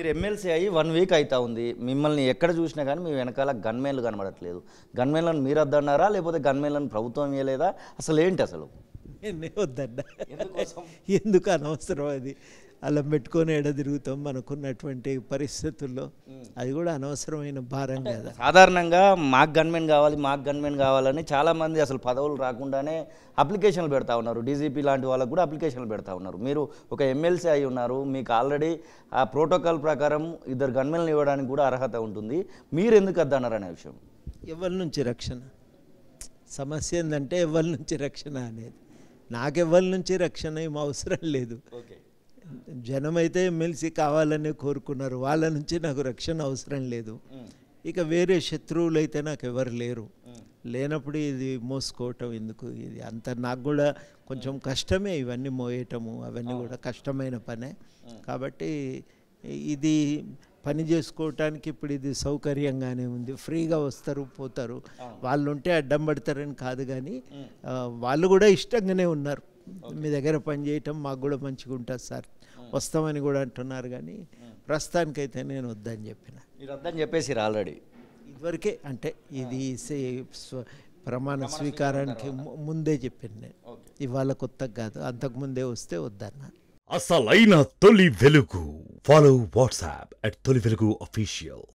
మీరు ఎమ్మెల్సీ అయ్యి one week అవుతా ఉంది మిమ్మల్ని ఎక్కడ చూసినా కానీ మీ వెనకాల గన్మెన్లు కనబడట్లేదు గన్మెన్లను మీరు వద్దన్నారా లేకపోతే గన్మెన్లను ప్రభుత్వం ఇవ్వలేదా అసలు ఏంటి అసలు ఎన్నే వద్దన్న ఎందుకు అనవసరం అది అలా పెట్టుకొని ఎడ తిరుగుతాం మనకున్నటువంటి పరిస్థితుల్లో అది కూడా అనవసరమైన భారం కదా సాధారణంగా మాకు గన్మెన్ కావాలి మాకు గన్మెన్ కావాలని చాలామంది అసలు పదవులు రాకుండానే అప్లికేషన్లు పెడతా ఉన్నారు డీజీపీ లాంటి వాళ్ళకు కూడా అప్లికేషన్లు పెడతా ఉన్నారు మీరు ఒక ఎమ్మెల్సీ అయి ఉన్నారు మీకు ఆల్రెడీ ఆ ప్రోటోకాల్ ప్రకారం ఇద్దరు గన్మెన్లు ఇవ్వడానికి కూడా అర్హత ఉంటుంది మీరు ఎందుకు వద్దన్నారు అనే విషయం ఎవరి నుంచి రక్షణ సమస్య ఏంటంటే ఎవరి నుంచి రక్షణ అనేది నాకెవరి నుంచి రక్షణ ఏం అవసరం లేదు ఓకే జనమైతే ఎమ్మెల్సీ కావాలనే కోరుకున్నారు వాళ్ళ నుంచి నాకు రక్షణ అవసరం లేదు ఇక వేరే శత్రువులు అయితే నాకు ఎవరు లేరు లేనప్పుడు ఇది మోసుకోవటం ఎందుకు ఇది అంత నాకు కూడా కొంచెం కష్టమే ఇవన్నీ మోయటము అవన్నీ కూడా కష్టమైన పనే కాబట్టి ఇది పని చేసుకోవటానికి ఇప్పుడు ఇది సౌకర్యంగానే ఉంది ఫ్రీగా వస్తారు పోతారు వాళ్ళు ఉంటే అడ్డం పడతారని కాదు కానీ ఆ, వాళ్ళు కూడా ఇష్టంగానే ఉన్నారు మీ దగ్గర పని చేయటం మాకు కూడా మంచిగా ఉంటుంది సార్ వస్తామని కూడా అంటున్నారు కానీ ప్రస్తుతానికైతే నేను వద్దని చెప్పిన మీరు వద్దని చెప్పేసి ఆల్రెడీ ఇదివరకే అంటే ఇది సే- స్వ- ప్రమాణ స్వీకారానికి ము- ముందే చెప్పింది నేను ఇవాళ కొత్తగా కాదు అంతకుముందే వస్తే వద్దన్నా అసలైన తొలి వెలుగు ఫాలో వాట్సాప్ అట్ తొలి వెలుగు అఫీషియల్